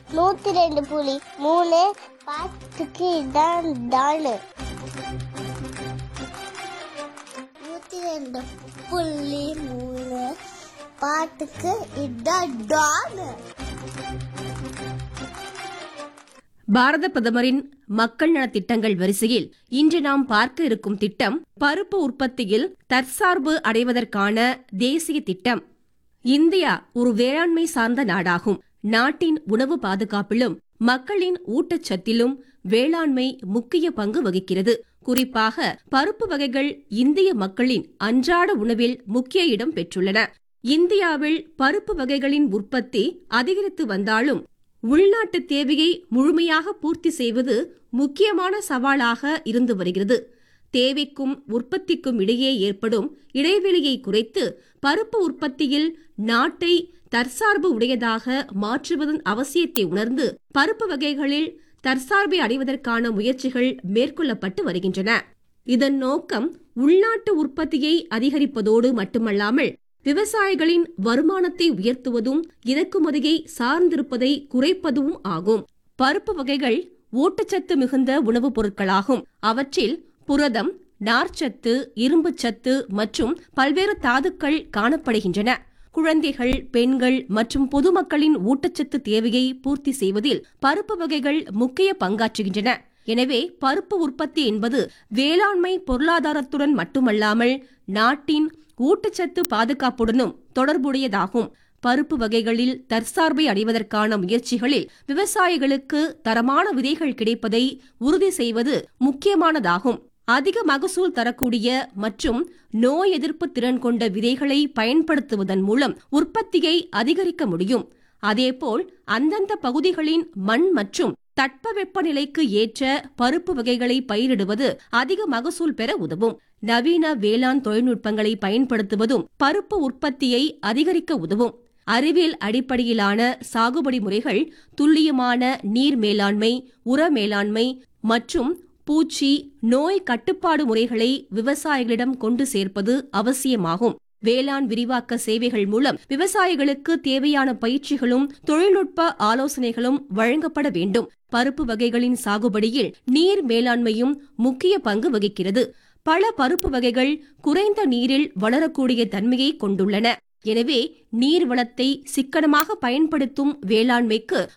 நூத்தி ரெண்டு புலி மூணு பாட்டுக்கு இதான் டானு நூத்தி ரெண்டு புள்ளி மூணு பாட்டுக்கு இதான் டானு பாரத பிரதமரின் மக்கள் நலத் திட்டங்கள் வரிசையில் இன்று நாம் பார்க்க இருக்கும் திட்டம் பருப்பு உற்பத்தியில் தற்சார்பு அடைவதற்கான தேசிய திட்டம் இந்தியா ஒரு வேளாண்மை சார்ந்த நாடாகும் நாட்டின் உணவு பாதுகாப்பிலும் மக்களின் ஊட்டச்சத்திலும் வேளாண்மை முக்கிய பங்கு வகிக்கிறது குறிப்பாக பருப்பு வகைகள் இந்திய மக்களின் அன்றாட உணவில் முக்கிய இடம் பெற்றுள்ளன இந்தியாவில் பருப்பு வகைகளின் உற்பத்தி அதிகரித்து வந்தாலும் உள்நாட்டு தேவையை முழுமையாக பூர்த்தி செய்வது முக்கியமான சவாலாக இருந்து வருகிறது தேவைக்கும் உற்பத்திக்கும் இடையே ஏற்படும் இடைவெளியை குறைத்து பருப்பு உற்பத்தியில் நாட்டை தற்சார்பு உடையதாக மாற்றுவதன் அவசியத்தை உணர்ந்து பருப்பு வகைகளில் தற்சார்பை அடைவதற்கான முயற்சிகள் மேற்கொள்ளப்பட்டு வருகின்றன இதன் நோக்கம் உள்நாட்டு உற்பத்தியை அதிகரிப்பதோடு மட்டுமல்லாமல் விவசாயிகளின் வருமானத்தை உயர்த்துவதும் இறக்குமதியை சார்ந்திருப்பதை குறைப்பதும் ஆகும் பருப்பு வகைகள் ஊட்டச்சத்து மிகுந்த உணவுப் பொருட்களாகும் அவற்றில் புரதம் நார்ச்சத்து இரும்புச்சத்து மற்றும் பல்வேறு தாதுக்கள் காணப்படுகின்றன குழந்தைகள் பெண்கள் மற்றும் பொதுமக்களின் ஊட்டச்சத்து தேவையை பூர்த்தி செய்வதில் பருப்பு வகைகள் முக்கிய பங்காற்றுகின்றன எனவே பருப்பு உற்பத்தி என்பது வேளாண்மை பொருளாதாரத்துடன் மட்டுமல்லாமல் நாட்டின் ஊட்டச்சத்து பாதுகாப்புடனும் தொடர்புடையதாகும் பருப்பு வகைகளில் தற்சார்பை அடைவதற்கான முயற்சிகளில் விவசாயிகளுக்கு தரமான விதைகள் கிடைப்பதை உறுதி செய்வது முக்கியமானதாகும் அதிக மகசூல் தரக்கூடிய மற்றும் நோய் எதிர்ப்பு திறன் கொண்ட விதைகளை பயன்படுத்துவதன் மூலம் உற்பத்தியை அதிகரிக்க முடியும் அதேபோல் அந்தந்த பகுதிகளின் மண் மற்றும் தட்பவெப்பநிலைக்கு ஏற்ற பருப்பு வகைகளை பயிரிடுவது அதிக மகசூல் பெற உதவும் நவீன வேளாண் தொழில்நுட்பங்களை பயன்படுத்துவதும் பருப்பு உற்பத்தியை அதிகரிக்க உதவும் அறிவியல் அடிப்படையிலான சாகுபடி முறைகள் துல்லியமான நீர் மேலாண்மை உர மேலாண்மை மற்றும் பூச்சி நோய் கட்டுப்பாடு முறைகளை விவசாயிகளிடம் கொண்டு சேர்ப்பது அவசியமாகும் வேளாண் விரிவாக்க சேவைகள் மூலம் விவசாயிகளுக்கு தேவையான பயிற்சிகளும் தொழில்நுட்ப ஆலோசனைகளும் வழங்கப்பட வேண்டும் பருப்பு வகைகளின் சாகுபடியில் நீர் மேலாண்மையும் முக்கிய பங்கு வகிக்கிறது பல பருப்பு வகைகள் குறைந்த நீரில் வளரக்கூடிய தன்மையை கொண்டுள்ளன எனவே நீர் வளத்தை சிக்கனமாக பயன்படுத்தும் வேளாண்மைக்கு